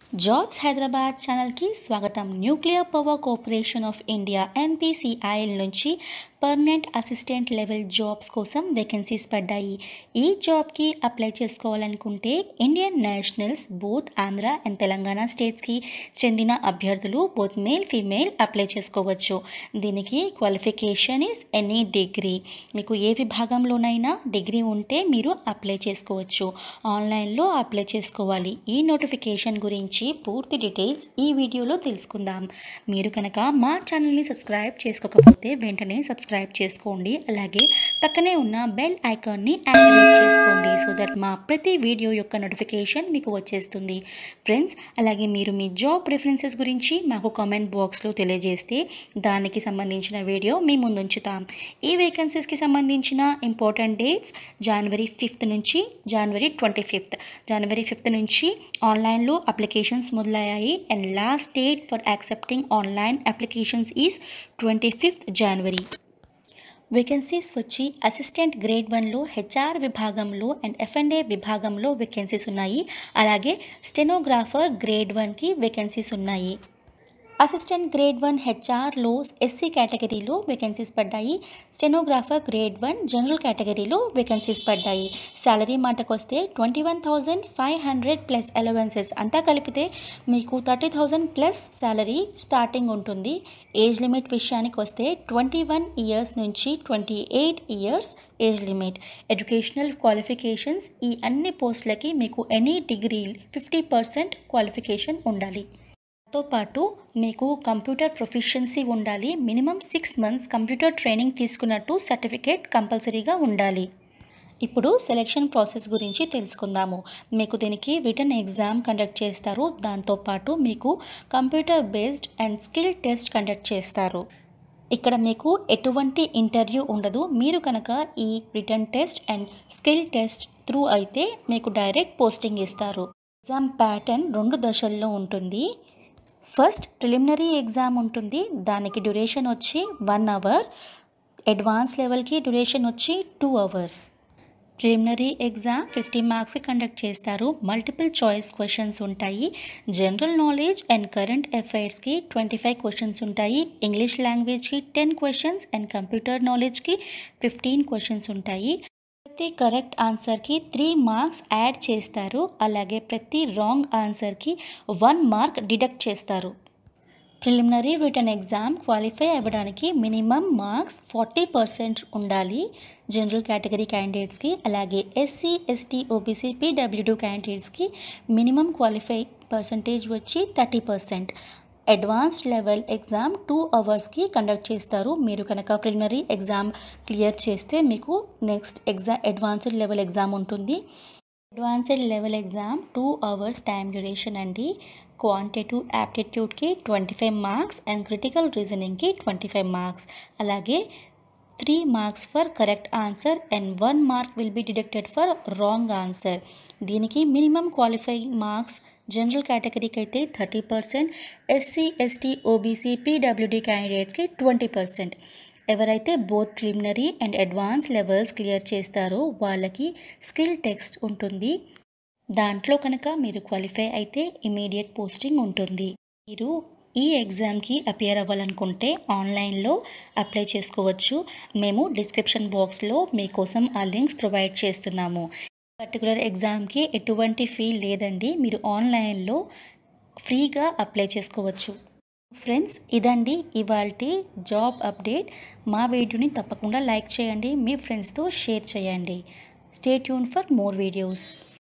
jobs Hyderabad ఛానల్కి స్వాగతం nuclear power corporation of India NPCIL నుంచి పర్మనెంట్ అసిస్టెంట్ లెవెల్ జాబ్స్ కోసం వేకెన్సీస్ పడ్డాయి ఈ జాబ్కి అప్లై చేసుకోవాలనుకుంటే Indian nationals both Andhra and Telangana స్టేట్స్కి చెందిన అభ్యర్థులు బోత్ మేల్ ఫీమేల్ అప్లై చేసుకోవచ్చు దీనికి క్వాలిఫికేషన్ ఇస్ ఎనీ డిగ్రీ మీకు ఏ విభాగంలోనైనా డిగ్రీ ఉంటే మీరు అప్లై చేసుకోవచ్చు ఆన్లైన్లో అప్లై చేసుకోవాలి ఈ నోటిఫికేషన్ గురించి పూర్తి డీటెయిల్స్ ఈ వీడియోలో తెలుసుకుందాం మీరు కనుక మా ఛానల్ని సబ్స్క్రైబ్ చేసుకోకపోతే వెంటనే సబ్స్క్రైబ్ చేసుకోండి అలాగే పక్కనే ఉన్న బెల్ ఐకాన్ని యాక్టివేట్ చేసుకోండి సో దట్ మా ప్రతి వీడియో యొక్క నోటిఫికేషన్ మీకు వచ్చేస్తుంది ఫ్రెండ్స్ అలాగే మీరు మీ జాబ్ ప్రిఫరెన్సెస్ గురించి మాకు కామెంట్ బాక్స్లో తెలియజేస్తే దానికి సంబంధించిన వీడియో మీ ముందుంచుతాం ఈ వేకెన్సీస్కి సంబంధించిన ఇంపార్టెంట్ డేట్స్ జనవరి ఫిఫ్త్ నుంచి January twenty fifth January fifth నుంచి ఆన్లైన్లో అప్లికేషన్స్ మొదలయ్యాయి and last date for accepting online applications is twenty fifth January vacancies వచ్చి అసిస్టెంట్ గ్రేడ్ వన్లో హెచ్ఆర్ విభాగంలో అండ్ ఎఫ్ఎండ్ఏ విభాగంలో వేకెన్సీస్ ఉన్నాయి అలాగే స్టెనోగ్రాఫర్ గ్రేడ్ వన్కి వేకెన్సీస్ ఉన్నాయి అసిస్టెంట్ గ్రేడ్ వన్ హెచ్ఆర్లో ఎస్సీ కేటగిరీలో వేకెన్సీస్ పడ్డాయి స్టెనోగ్రాఫర్ గ్రేడ్ వన్ జనరల్ కేటగిరీలో వేకెన్సీస్ పడ్డాయి శాలరీ మాటకు వస్తే twenty one thousand five hundred plus allowances అంతా కలిపితే మీకు thirty thousand plus salary starting ఉంటుంది ఏజ్ లిమిట్ విషయానికి వస్తే ట్వంటీ వన్ ఇయర్స్ నుంచి twenty eight years age limit educational qualifications ఈ అన్ని పోస్టులకి మీకు any degree fifty percent qualification ఉండాలి తో పాటు మీకు కంప్యూటర్ ప్రొఫిషియన్సీ ఉండాలి minimum six months computer training తీసుకున్నట్టు సర్టిఫికేట్ కంపల్సరీగా ఉండాలి ఇప్పుడు సెలెక్షన్ ప్రాసెస్ గురించి తెలుసుకుందాము మీకు దీనికి రిటర్న్ ఎగ్జామ్ కండక్ట్ చేస్తారు దాంతోపాటు మీకు computer based and skill test conduct చేస్తారు ఇక్కడ మీకు ఎటువంటి ఇంటర్వ్యూ ఉండదు మీరు కనుక ఈ written test and skill test through అయితే మీకు డైరెక్ట్ పోస్టింగ్ ఇస్తారు ఎగ్జామ్ ప్యాటర్న్ రెండు దశల్లో ఉంటుంది ఫస్ట్ ప్రిలిమినరీ ఎగ్జామ్ ఉంటుంది దానికి డ్యూరేషన్ వచ్చి వన్ అవర్ అడ్వాన్స్ లెవెల్కి డ్యూరేషన్ వచ్చి two hours preliminary exam fifty మార్క్స్కి కండక్ట్ చేస్తారు మల్టిపుల్ చాయిస్ క్వశ్చన్స్ ఉంటాయి జనరల్ నాలెడ్జ్ అండ్ కరెంట్ అఫైర్స్కి ట్వంటీ ఫైవ్ క్వశ్చన్స్ ఉంటాయి ఇంగ్లీష్ లాంగ్వేజ్కి టెన్ క్వశ్చన్స్ అండ్ కంప్యూటర్ నాలెడ్జ్కి ఫిఫ్టీన్ క్వశ్చన్స్ ఉంటాయి ప్రతి కరెక్ట్ ఆన్సర్కి త్రీ మార్క్స్ యాడ్ చేస్తారు అలాగే ప్రతి రాంగ్ ఆన్సర్కి వన్ మార్క్ డిడక్ట్ చేస్తారు ప్రిలిమినరీ రిటర్న్ ఎగ్జామ్ క్వాలిఫై అవ్వడానికి మినిమం మార్క్స్ ఫార్టీ పర్సెంట్ ఉండాలి జనరల్ కేటగిరీ క్యాండిడేట్స్కి అలాగే ఎస్సీ ఎస్టీ ఓబీసీ పీడబ్ల్యూడీ క్యాండిడేట్స్కి మినిమం క్వాలిఫై పర్సంటేజ్ వచ్చి thirty percent advanced level exam two అవర్స్కి కండక్ట్ చేస్తారు మీరు కనుక ప్రిలిమినరీ ఎగ్జామ్ క్లియర్ చేస్తే మీకు next exam advanced level exam ఉంటుంది advanced level exam two hours time duration అండి క్వాంటిటివ్ యాప్టిట్యూడ్కి twenty five marks and critical రీజనింగ్కి ట్వంటీ ఫైవ్ మార్క్స్ అలాగే three marks for correct answer and one mark will be deducted for wrong answer దీనికి minimum qualify marks general కేటగిరీకి అయితే thirty percent SC ST OBC PWD క్యాండిడేట్స్కి twenty percent ఎవరైతే both preliminary and advance levels clear చేస్తారో వాళ్ళకి skill text ఉంటుంది దాంట్లో కనుక మీరు క్వాలిఫై అయితే ఇమీడియట్ పోస్టింగ్ ఉంటుంది మీరు ఈ ఎగ్జామ్కి అపియర్ అవ్వాలనుకుంటే ఆన్లైన్లో అప్లై చేసుకోవచ్చు మేము డిస్క్రిప్షన్ బాక్స్లో మీకోసం ఆ లింక్స్ ప్రొవైడ్ చేస్తున్నాము పర్టికులర్ ఎగ్జామ్కి ఎటువంటి ఫీ లేదండి మీరు ఆన్లైన్లో ఫ్రీగా అప్లై చేసుకోవచ్చు ఫ్రెండ్స్ ఇదండి ఇవాళ జాబ్ అప్డేట్ మా వీడియోని తప్పకుండా లైక్ చేయండి మీ ఫ్రెండ్స్తో షేర్ చేయండి stay tune for more videos